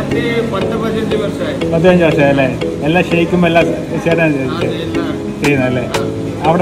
കേരളത്തിൽ പത്ത് പതിനഞ്ച് വർഷമായി പതിനഞ്ച് വർഷം അല്ലേ എല്ലാം ഷെയ്ക്കും എല്ലാം ചേട്ടൻ അതെല്ലാം ചെയ്യുന്നതല്ലേ അവിടെ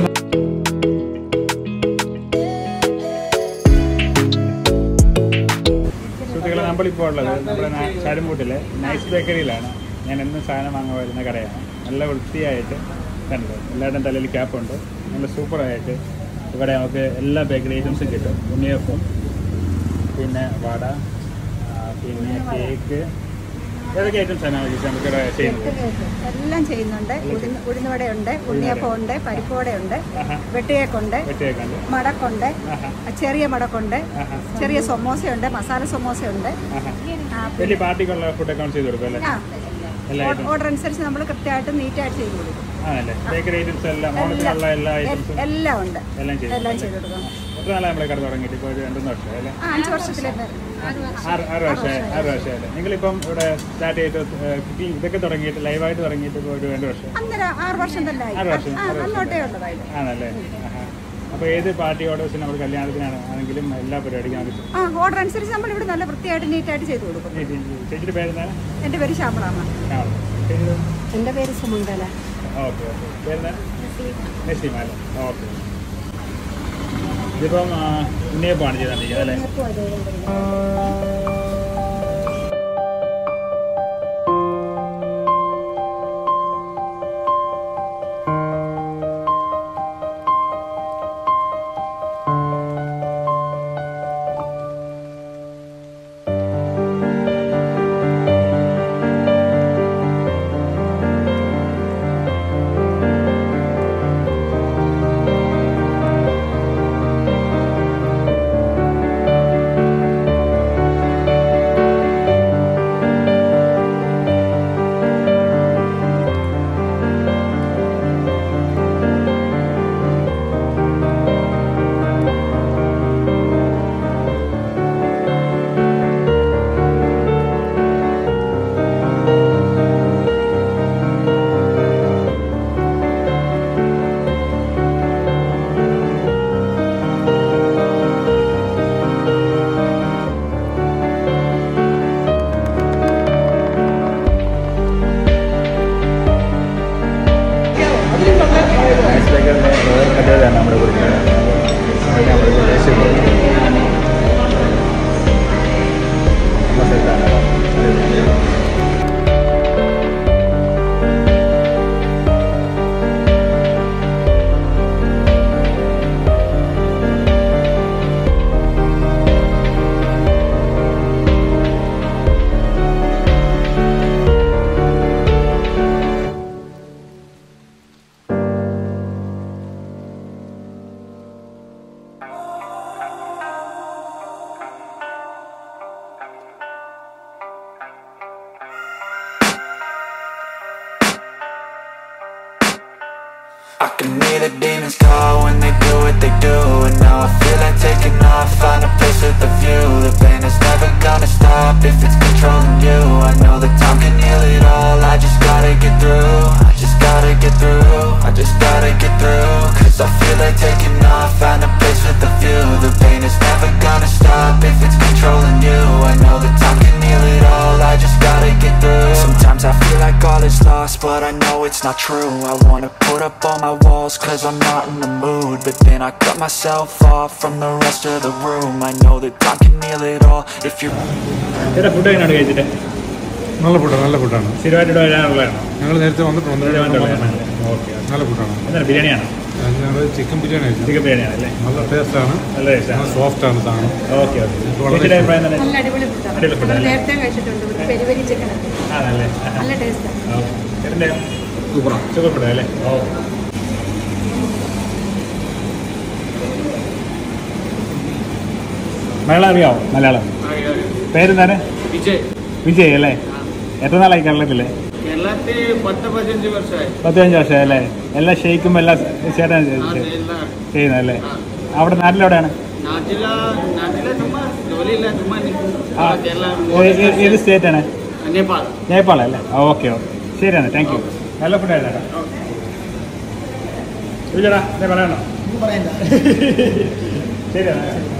സുഹൃത്തുക്കളെ നമ്മളിപ്പോൾ ഉള്ളത് നമ്മുടെ നാ- ചാരുംകൂട്ടിലെ നൈസ് ബേക്കറിയിലാണ് ഞാൻ എന്നും സാധനം വാങ്ങാൻ വരുന്ന കടയാണ് നല്ല വൃത്തിയായിട്ട് കണ്ടത് എല്ലാവരുടെയും തലയിൽ ക്യാപ്പുണ്ട് നല്ല സൂപ്പറായിട്ട് ഇവിടെ നമുക്ക് എല്ലാ ബേക്കറി ഐറ്റംസും കിട്ടും ഉണ്ണിയപ്പം പിന്നെ വട ആ, പിന്നെ കേക്ക് ഏതൊക്കെ ഐറ്റംസ് ആണ് ചേച്ചി നമുക്കിവിടെ ചെയ്യുന്നത് എല്ലാം ചെയ്യുന്നുണ്ട് ഉഴുന്ന് ഉഴുന്നുവടയുണ്ട് ഉണ്ണിയപ്പമുണ്ട് പരിപ്പുവടയുണ്ട് ആഹാ വെട്ടുകേക്കുണ്ട് വെട്ടിയേക്കുണ്ട് മടക്കുണ്ട് ആഹാ ചെറിയ മടക്കുണ്ട് ആഹാ ചെറിയ സമോസയുണ്ട് മസാല സമോസയുണ്ട് ആഹാ ആ, വലിയ പാർട്ടിക്കുള്ള ഫുഡൊക്കെ ചെയ്ത് കൊടുക്കും അല്ലേ ആ, എല്ലാ ഓ- ഐറ്റംസും ഓർഡർ അനുസരിച്ച് നമ്മൾ കൃത്യമായിട്ട് നീറ്റായിട്ട് ചെയ്ത് കൊടുക്കും ആണല്ലേ ബേക്കറി ഐറ്റംസ് എല്ലാം ഓണത്തിനുള്ള എല്ലാ എ- ഐറ്റംസും എല്ലാം ഉണ്ട് എല്ലാം ചെയ്തു എല്ലാം ചെയ്ത് കൊടുക്കും എത്ര നാളെ നമ്മളെ കട തുടങ്ങിയിട്ട് ഇപ്പോൾ ഒരു രണ്ട് മൂന്ന് വർഷം അല്ലേ ആ അഞ്ച് വർഷത്തിലേക്ക് ആറ് ആറ് വർഷമായി ആറ് വർഷമല്ലേ നിങ്ങളിപ്പം ഇവിടെ സ്റ്റാർട്ട് ചെയ്തിട്ട് കുക്കിംഗ് ഇതൊക്കെ തുടങ്ങിയിട്ട് ലൈവായിട്ട് തുടങ്ങിയിട്ട് ഇപ്പോൾ ഒരു രണ്ട് വർഷം അന്നേരം ആറ് വർഷം തന്നെ ആയി ആറ് വർഷം, ആ ആറ് വർഷം. അന്നോട്ടേ ഉള്ളതായിട്ട് ആണല്ലേ ആഹാ. അപ്പോൾ ഏത് പാർട്ടി ഓർഡേഴ്സിന് നമ്മൾ കല്യാണത്തിനാണ് ആണെങ്കിലും എല്ലാ പരിപാടിക്കും നമുക്ക് ആ ഓർഡർ അനുസരിച്ച് നമ്മൾ ഇവിടെ നല്ല വൃത്തിയായിട്ട് നീറ്റായിട്ട് ചെയ്ത് കൊടുക്കും ചേച്ചിയുടെ പേരെന്താണ് എൻ്റെ പേര് ശ്യാമളാമ്മ ആ ചേച്ചിയുടെ എൻ്റെ പേര് സുമംഗല ഓക്കെ ഓക്കെ പേരെന്താണ് നസീമ അല്ലേ ഓക്കെ ഇതിപ്പം ആ, ഉണ്ണിയപ്പമാണ് ചെയ്തുകൊണ്ടിരിക്കുന്നത് അല്ലേ കഥയാണ് നമ്മുടെ കുറിക്കുന്നത് നമ്മുടെ ദേശീയ I can hear the demons call when they do what they do And now I feel like taking off, find a place with a view The pain is never gonna stop if it's controlling you I know that time can heal it all, I just gotta get through I just gotta get through, I just gotta get through Cause I feel like taking off, find a place with a view The pain is never gonna stop if it's controlling you I know that time can heal it all, I just gotta get through Sometimes I feel like all is lost, but I know it's not true I wanna put up all my walls cause I'm not in the mood But then I cut myself off from the rest of the room I know that time can heal it all if you're ചേട്ടാ food എങ്ങനെയാണ് കഴിച്ചിട്ട് നല്ല ഫുഡാണ് നല്ല ഫുഡാണ് സ്ഥിരമായിട്ട് വരാനുള്ളതാണോ ഞങ്ങൾ നേരത്തെ വന്നിട്ടുണ്ട് സ്ഥിരമായിട്ടുള്ളതാണല്ലേ ഓക്കെ നല്ല ഫുഡാണ് എന്താണ് ബിരിയാണിയാണോ ഞങ്ങൾ ചിക്കൻ ബിരിയാണി കഴിച്ചു ചിക്കൻ ബിരിയാണിയാണ് അല്ലേ നല്ല ടേസ്റ്റാണ് നല്ല നല്ല ടേസ്റ്റാണ് സോഫ്റ്റ് ആണ് സാധനം ഓക്കെ ഓക്കെ വളരെ ചേച്ചിയുടെ അഭിപ്രായം തന്നെ നല്ല അടിപൊളി ഫുഡാണ് അടിപൊളി food അല്ലേ? നേരത്തെ കഴിച്ചിട്ടുണ്ട് പെരി പെരി ചിക്കൻ ആണല്ലേ നല്ല ടേസ്റ്റാണ് ഓക്കെ ചേട്ടൻ്റെ സൂപ്പറാണ് സൂപ്പർ ഫുഡ് അല്ലേ ഓ മലയാളം അറിയാവോ മലയാളം പേരെന്താണ് വിജയ് വിജയ് അല്ലേ എത്ര നാളായി കേരളത്തില് കേരളത്തിൽ പത്ത് പതിനഞ്ച് വർഷമായി പതിനഞ്ച് വർഷം അല്ലേ എല്ലാ ഷെയ്ക്കും എല്ലാം ചേട്ടൻ അതെല്ലാം ചെയ്യുന്നതല്ലേ അവിടെ നാട്ടിലെവിടെയാണ് നാട്ടില നാട്ടിലെ ചുമ്മാ ജോലിയില്ല ചുമ്മാ ആ, കേരള ഏ- ഏ- ഏത് സ്റ്റേറ്റാണ് നേപ്പാൾ നേപ്പാൾ അല്ലേ ഓക്കെ ഓക്കെ ശരിയാണ് താങ്ക് യു നല്ല ഫുഡായിട്ടാ ചോദിച്ചടാ എന്നെ പറയണോ ശരിയാണ്